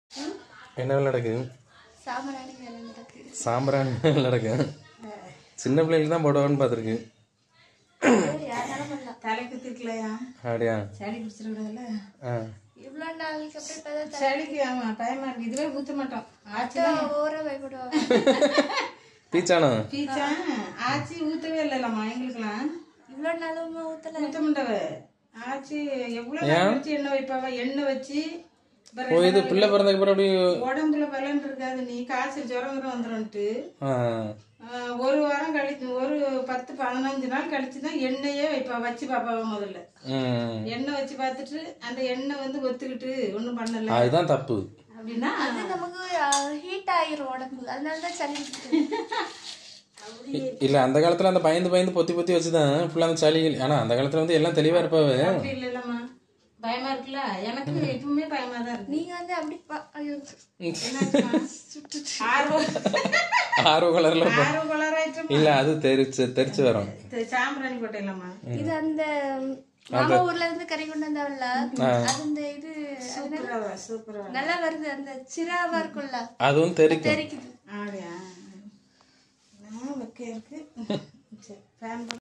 என்ன வேலை நடக்கு சாம்பிராணி வேலை நடக்கு சாம்பிராணி வேலை நடக்கு சின்ன பிள்ளைகளுக்கு தான் போடுவான்னு பார்த்துருக்கு யாராலும் பண்ணலாம் தலைக்கு திக்கலையா அப்படியா சளி பிடிச்சிருக்கிறதுல ஆ இவ்வளோ நாளைக்கு அப்புறம் இப்பதான் சளிக்கு ஆமா பயமா இருக்கு இதுவே ஊத்த மாட்டோம் ஆச்சி ஓர பயப்படுவாங்க பீச்சானோ பீச்சா ஆச்சி ஊத்தவே இல்லைல்லம்மா எங்களுக்குலாம் இவ்வளோ நாளும் ஊத்தல ஊத்த மாட்டவ ஆச்சி எவ்வளவு நாள் கழிச்சு எண்ணெய் வைப்பாவ எண்ணெய் வச்சு பிறகு ஓ இது பிள்ளை பிறந்ததுக்கு அப்புறம் அப்படி உடம்புல பலன் இருக்காது நீ காய்ச்சல் ஜுரம் கிரம் வந்துடும்ட்டு ஆ ஆஹ், ஒரு வாரம் கழிச்சு ஒரு பத்து பதினஞ்சு நாள் கழிச்சு தான் எண்ணெயே வைப்பா வச்சு பாப்பாவ முதல்ல ம் எண்ணெய் வச்சு பார்த்துட்டு அந்த எண்ணெய் வந்து ஒத்துக்கிட்டு ஒன்றும் பண்ணல அதுதான் தப்பு அப்படின்னா அது நமக்கு ஹீட் ஆயிரும் உடம்பு அதனால தான் சளி பிடிக்குது. இ- இல்ல அந்த காலத்துல அந்த பயந்து பயந்து பொத்தி பொத்தி வச்சுதான் ஃபுல்லா அந்த சளி ஆனா அந்த காலத்துல வந்து எல்லாம் தெளிவா இருப்பாவே அப்படி இல்லைல்லம்மா பயமா இருக்குல்ல எனக்கு எப்பவுமே பயமா தான் இருக்கு நீங்க வந்து அப்படி பா- ஐயோ என்னாச்சும்மா? ஆர்வம் ஆர்வ கலர்ல ஆர்வம் கலராயிட்டு இல்ல அது தெரிச்சு தெரிச்சு வரும் சாம்பிராணி போட்டேன்லம்மா இது அந்த மாமா ஊர்ல இருந்து கறி கொண்டு வந்தாவில்ல அது இந்த இது சூப்பரா சூப்பரா நல்லா வருது அந்த சிராவா இருக்கும்ல அதுவும் தெரிக்கும் தெரிக்குது அப்படியா நான் வைக்க இருக்கு சரி ஃபேன்